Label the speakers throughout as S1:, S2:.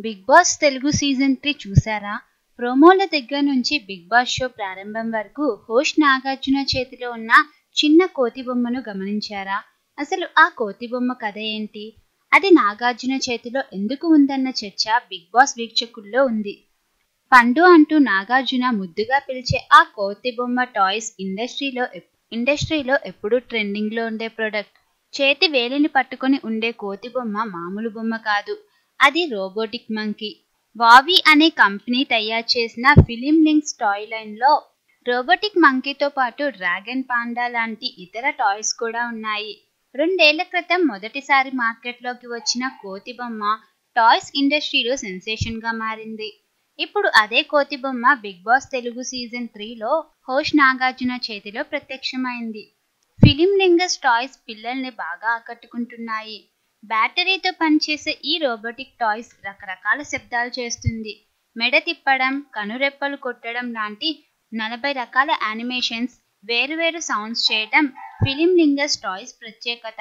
S1: big Boss Telugu season three చూసారా ప్రోమోల దగ్గర నుంచి బిగ్ బాస్ షో ప్రారంభం వరకు హోస్ట్ నాగార్జున చేతిలో ఉన్న చిన్న కోతి బొమ్మను గమనించారా అసలు ఆ కోతి బొమ్మ కథ ఏంటి అది నాగార్జున చేతిలో ఎందుకు ఉందన్న చర్చ బిగ్ బాస్ వీక్షకుల్లో ఉంది పండు అంటూ నాగార్జున ముద్దుగా పిలిచే ఆ కోతి బొమ్మ టాయ్స్ ఇండస్ట్రీలో ఎప్- ఇండస్ట్రీలో ఎప్పుడూ ట్రెండింగ్లో ఉండే ప్రొడక్ట్ చేతి వేలిని పట్టుకొని ఉండే కోతి బొమ్మ మామూలు బొమ్మ కాదు అది రోబోటిక్ మంకీ వావి అనే కంపెనీ తయారు చేసిన ఫిలిం లింక్స్ టాయ్ లైన్లో రోబోటిక్ మంకీతో పాటు డ్రాగన్ పాండా లాంటి ఇతర టాయ్స్ కూడా ఉన్నాయి రెండేళ్ల క్రితం మొదటిసారి మార్కెట్లోకి వచ్చిన కోతి బొమ్మ టాయ్స్ ఇండస్ట్రీలో సెన్సేషన్గా మారింది ఇప్పుడు అదే కోతి బొమ్మ బిగ్ బాస్ తెలుగు సీజన్ త్రీలో హోష్ నాగార్జున చేతిలో ప్రత్యక్షమైంది ఫిలిం లింగస్ టాయ్స్ పిల్లల్ని బాగా ఆకట్టుకుంటున్నాయి బ్యాటరీతో పనిచేసే ఈ రోబోటిక్ టాయ్స్ రకరకాల శబ్దాలు చేస్తుంది మెడ తిప్పడం కనురెప్పలు కొట్టడం లాంటి నలభై రకాల యానిమేషన్స్ వేరువేరు సౌండ్స్ చేయడం ఫిలిం లింగస్ టాయ్స్ ప్రత్యేకత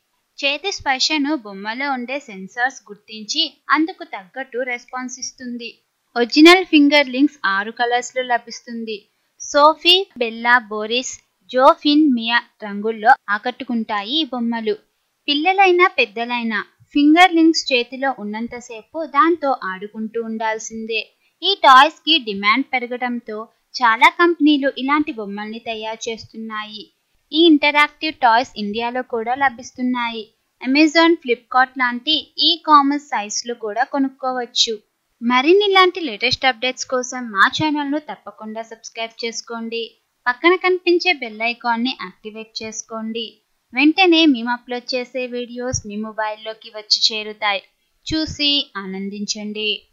S1: చేతి స్పర్శను బొమ్మలో ఉండే సెన్సార్స్ గుర్తించి అందుకు తగ్గట్టు రెస్పాన్స్ ఇస్తుంది ఒరిజినల్ ఫింగర్ లింక్స్ ఆరు కలర్స్లో లభిస్తుంది Sophie Bella Boris Zoe Finn Mia రంగుల్లో ఆకట్టుకుంటాయి ఈ బొమ్మలు పిల్లలైనా పెద్దలైనా ఫింగర్ లింక్స్ చేతిలో ఉన్నంతసేపు దాంతో ఆడుకుంటూ ఉండాల్సిందే ఈ టాయ్స్ కి డిమాండ్ పెరగడంతో చాలా కంపెనీలు ఇలాంటి బొమ్మల్ని తయారు చేస్తున్నాయి ఈ ఇంటరాక్టివ్ టాయ్స్ ఇండియాలో కూడా లభిస్తున్నాయి అమెజాన్ ఫ్లిప్కార్ట్ లాంటి ఈ కామర్స్ సైట్స్లో కూడా కొనుక్కోవచ్చు మరిన్ని ఇలాంటి లేటెస్ట్ అప్డేట్స్ కోసం మా ఛానల్ను తప్పకుండా సబ్స్క్రైబ్ చేసుకోండి పక్కన కనిపించే బెల్ ఐకాన్ని యాక్టివేట్ చేసుకోండి వెంటనే మేము అప్లోడ్ చేసే వీడియోస్ మీ మొబైల్లోకి వచ్చి చేరుతాయి చూసి ఆనందించండి